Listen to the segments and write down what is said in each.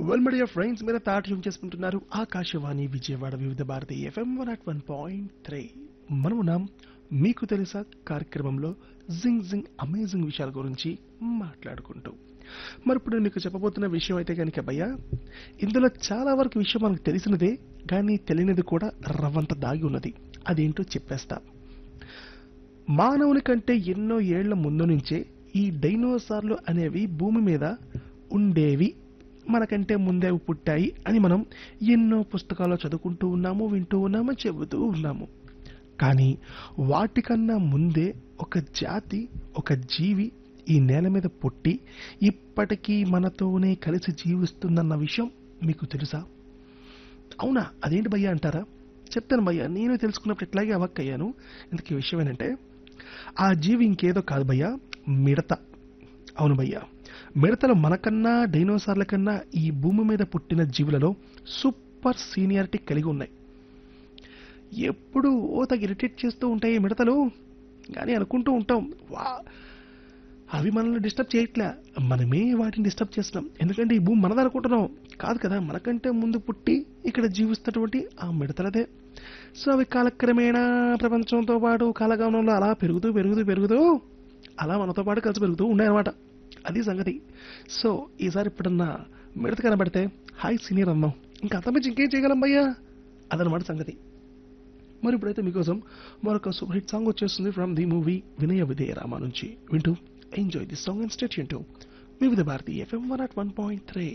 Well media friends మీరు తాటం చేసుకుంటున్నారు Akashvani Vijayawada Vividh Bharati FM one at one point three మనమున్నాం మీకు తెలుసా కార్యక్రమంలో జింగ్ జింగ్ అమేజింగ్ విషయాల గురించి మాట్లాడుకుంటూ మరి ఇప్పుడు నేను మీకు చెప్పబోతున్న విషయం అయితే కనుక భయ్య ఇందులో చాలా వరకు విషయం మనకు తెలిసినదే కానీ తెలియనిది కూడా రవ్వంత దాగి ఉన్నది అదేంటో చెప్పేస్తా మానవుని కంటే ఎన్నో ఏళ్ల ముందు నుంచే ఈ డైనోసార్లు అనేవి భూమి మీద ఉండేవి మనకంటే ముందే అవి పుట్టాయి అని మనం ఎన్నో పుస్తకాల్లో చదువుకుంటూ ఉన్నాము వింటూ ఉన్నాము చెబుతూ ఉన్నాము కానీ వాటికన్నా ముందే ఒక జాతి ఒక జీవి ఈ నేల మీద పుట్టి ఇప్పటికీ మనతోనే కలిసి జీవిస్తుందన్న విషయం మీకు తెలుసా అవునా అదేంటి భయ్యా అంటారా చెప్తాను భయ్యా నేను తెలుసుకున్నప్పుడు ఇట్లాగే అవక్కయ్యాను ఇందుకు ఈ విషయం ఏంటంటే ఆ జీవి ఇంకేదో కాదు భయ్యా మిడత అవును భయ్యా మిడతలు మనకన్నా డైనోసార్ల కన్నా ఈ భూమి మీద పుట్టిన జీవులలో సూపర్ సీనియారిటీ కలిగి ఉన్నాయి ఎప్పుడు ఓ తగ్గ ఇరిటేట్ చేస్తూ ఉంటాయి ఈ మిడతలు కానీ అనుకుంటూ ఉంటాం వా అవి మనల్ని డిస్టర్బ్ చేయట్లే మనమే వాటిని డిస్టర్బ్ చేస్తున్నాం ఎందుకంటే ఈ భూమి మనది అనుకుంటున్నాం కాదు కదా మనకంటే ముందు పుట్టి ఇక్కడ జీవిస్తున్నటువంటి ఆ మిడతలదే సో అవి కాలక్రమేణా ప్రపంచంతో పాటు కాలగమనంలో అలా పెరుగుతూ పెరుగుతూ పెరుగుతూ అలా మనతో పాటు కలిసి పెరుగుతూ ఉన్నాయన్నమాట అది సంగతి సో ఈసారి ఎప్పుడన్నా మిడత కనబడితే హాయ్ సీనియర్ అన్నాం ఇంకా అంతమించి ఇంకేం చేయగలం భయ్యా అదనమాట సంగతి మరి ఇప్పుడైతే మీకోసం మరొక సూపర్ హిట్ సాంగ్ వచ్చేస్తుంది from the movie Vinaya Vidheya Rama నుంచి వింటూ enjoy the song and stay tuned to Vividh Bharati FM one at one point three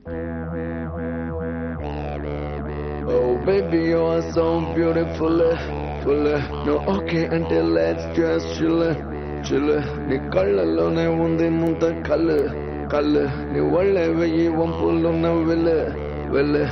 Oh baby, you are so beautiful, full. No okay until let's just chill, chill. నీ కళ్ళలోనే ఉంది ముంత కళ్ళు కళ్ళు నీ ఒళ్ళే వెయ్యి వంపులున్న వెళ్ళ వెళ్ళ